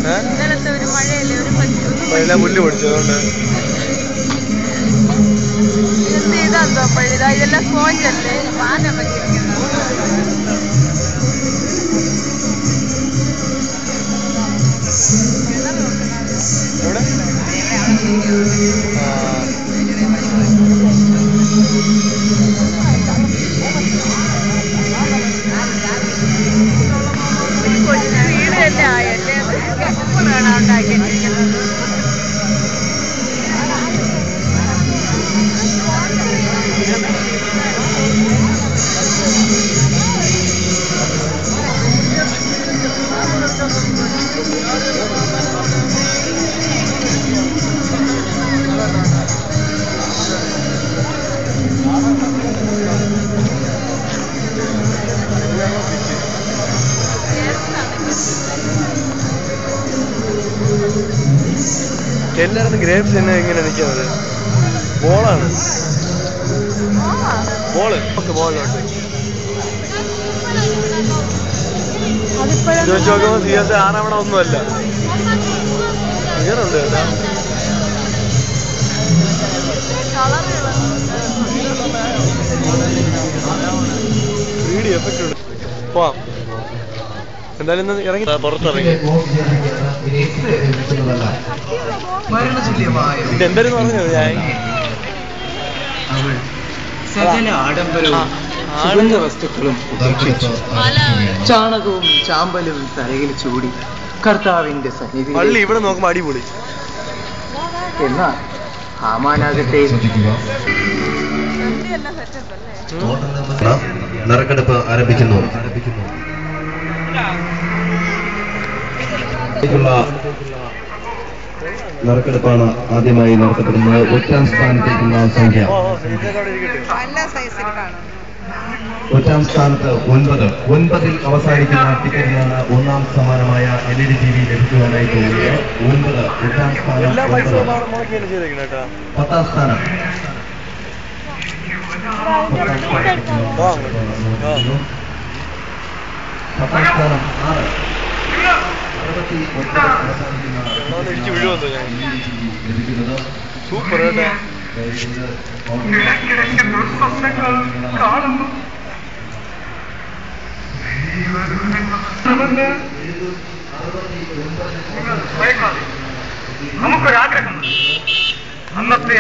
ഏഹ് ഇന്നലത്തെ ഒരു മഴയല്ലേ ഒരു പറ്റി- ഒന്നും അപ്പൊ എല്ലാം പുല്ല് പൊടിച്ചു അതുകൊണ്ട് എന്ത് ചെയ്താന്തോ അപ്പോഴിതാ ഇതെല്ലാം സ്പോഞ്ചല്ലേ എവിടെ ആ ഒരു കൊച്ചു വീട് തന്നെ ആയല്ലേ എപ്പോഴാണ് ഉണ്ടാക്കിയിട്ടിരിക്കുന്നത് എല്ലായിടത്തും ഗ്രേപ്സ് തന്നെ ഇങ്ങനെ നിൽക്കുന്നത് ബോളാണ് ബോള് ഒക്കെ ബോളിലോട്ട് ഇത് വെച്ച് നോക്കുമ്പോൾ സി എസ് ആറാവണ ഒന്നുമല്ല ക്ലിയറുണ്ട് കേട്ടോ വീഡിയോ എഫക്റ്റ് ഉണ്ട് പോവാം എന്തായാലും ഇന്ന് ഇറങ്ങി പുറത്തിറങ്ങി മരണതുല്യമായ ഇത് എന്തായാലും പറഞ്ഞത് ഞാൻ അവൾ സകല ആഡംബരവും സുഗന്ധ വസ്തുക്കളും ഉപേക്ഷിച്ചു ചാണകവും ചാമ്പലും തലയിൽ ചൂടി കർത്താവിന്റെ സന്നിധി പള്ളി ഇവിടെ നോക്കുമ്പോൾ അടിപൊളി എന്നാൽ ഹാമാനാകട്ടെ വണ്ടിയെല്ലാം സെറ്റപ്പ് അല്ലേ നറുക്കെടുപ്പ് ആരംഭിക്കുന്നു ുള്ള നറുക്കെടുപ്പാണ് ആദ്യമായി നടത്തപ്പെടുന്നത് ഒറ്റാം സ്ഥാനത്തേക്കുള്ള സംഖ്യ ഓ ഓ സീറ്റൊക്കെ അവിടെ ഇരിക്കട്ടെ എല്ലാ സൈസിൽ കാണും ഒറ്റാം സ്ഥാനത്ത് ഒൻപത് ഒൻപതിൽ അവസാനിക്കുന്ന ടിക്കറ്റിനാണ് ഒന്നാം സമ്മാനമായ L E D T V ലഭിക്കുവാനായി പോകുന്നത് ഒൻപത് ഒറ്റാം സ്ഥാനം എല്ലാ പൈസ ഒൻപത്. മുടക്കിയാണ് ചെയ്തേക്കണേ കേട്ടോ പത്താം സ്ഥാനം ആ ആ പത്താം സ്ഥാനം ആറ് അറുപത്തി ഒൻപത് അവസാനിക്കുന്ന ഒന്ന് ഇടിച്ച് വീഴുമെന്നോ ഞാൻ ലഭിക്കുന്നത് സൂപ്പർ കേട്ടോ നമുക്കൊരാഗ്രഹം അന്നത്തെ